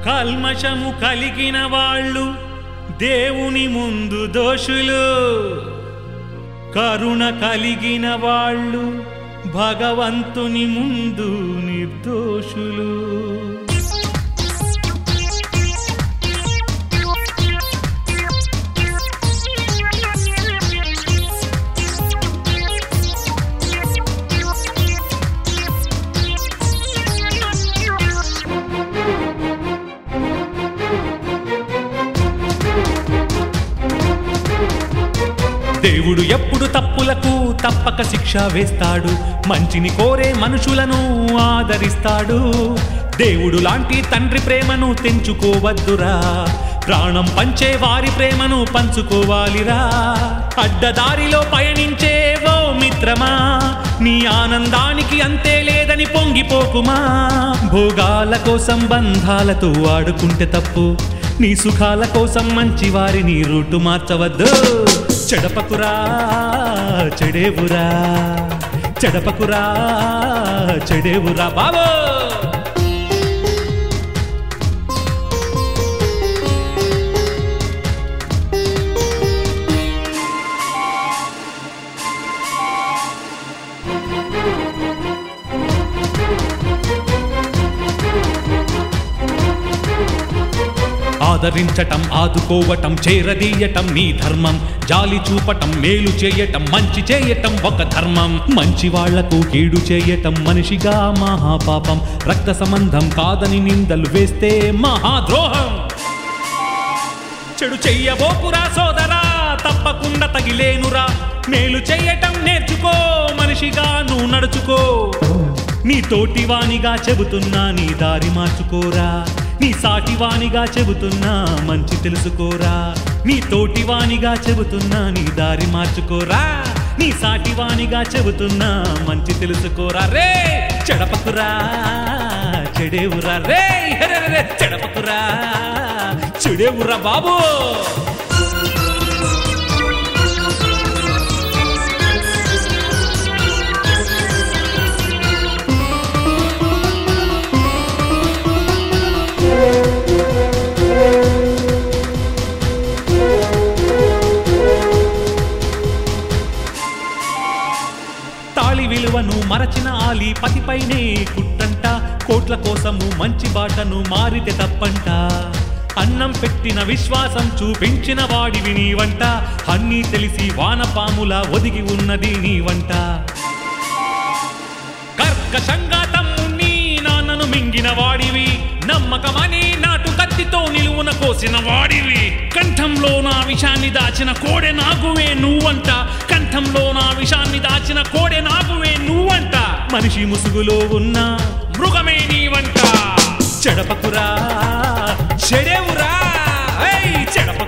కల్మషము కలిగిన వాళ్ళు దేవుని ముందు దోషులు కరుణ కలిగిన వాళ్ళు భగవంతుని ముందు నిర్దోషులు దేవుడు ఎప్పుడు తప్పులకు తప్పక శిక్ష వేస్తాడు మంచిని కోరే మనుషులను ఆదరిస్తాడు దేవుడు లాంటి తండ్రి ప్రేమను తెంచుకోవద్దురా ప్రాణం పంచే వారి ప్రేమను పంచుకోవాలిరా అడ్డదారిలో పయనించే ఓ మిత్రమా నీ ఆనందానికి అంతే లేదని పొంగిపోకుమా భోగాల కోసం బంధాలతో ఆడుకుంటే తప్పు నీ సుఖాల కోసం మంచి వారిని రూటు మార్చవద్దు చెడపకురా చెడేవురా చెడపకురా చెడేవురా బాబో ఆదరించటం ఆదుకోవటం చేరదీయటం నీ ధర్మం జాలి చూపటం మేలు చేయటం మంచి చేయటం ఒక ధర్మం మంచి వాళ్లకు కీడు చేయటం మనిషిగా మహాపాపం రక్త సంబంధం కాదని నిందలు వేస్తే మహాద్రోహం చెడు చెయ్యబోకురా సోదరా తప్పకుండా తగిలేనురా మేలు చెయ్యటం నేర్చుకో మనిషిగా నువ్వు నడుచుకో నీ తోటివానిగా చెబుతున్నా నీ దారి మార్చుకోరా నీ సాటివానిగా చెబుతున్నా మంచి తెలుసుకోరా నీ తోటివానిగా చెబుతున్నా నీ దారి మార్చుకోరా నీ సాటివానిగా చెబుతున్నా మంచి తెలుసుకోరా రే చెడపకురా చెడేవురా రే హెరె హెరె, చెడపకురా చెడేవురా బాబు తాళి విలువను మరచిన ఆలి పతిపైనే కుట్టంట కోట్ల కోసము మంచి బాటను మారితే తప్పంట అన్నం పెట్టిన విశ్వాసం చూపించిన వాడివి నీవంట అన్నీ తెలిసి వానపాముల ఒదిగి ఉన్నది నీవంట కర్కశంగా తమ్ముణ్ణి నాన్నను మింగిన వాడివి నమ్మకమని నాటు కత్తితో నిలువున కోసిన వాడివి కంఠంలో నా విషాన్ని దాచిన కోడె నాగువే నువ్వంట కంఠంలో నా విషాన్ని దాచిన కోడె నాగువే నువ్వంట మనిషి ముసుగులో ఉన్న మృగమే నీవంట చెడపకురా చెడేవురా ఏయ్ చెడప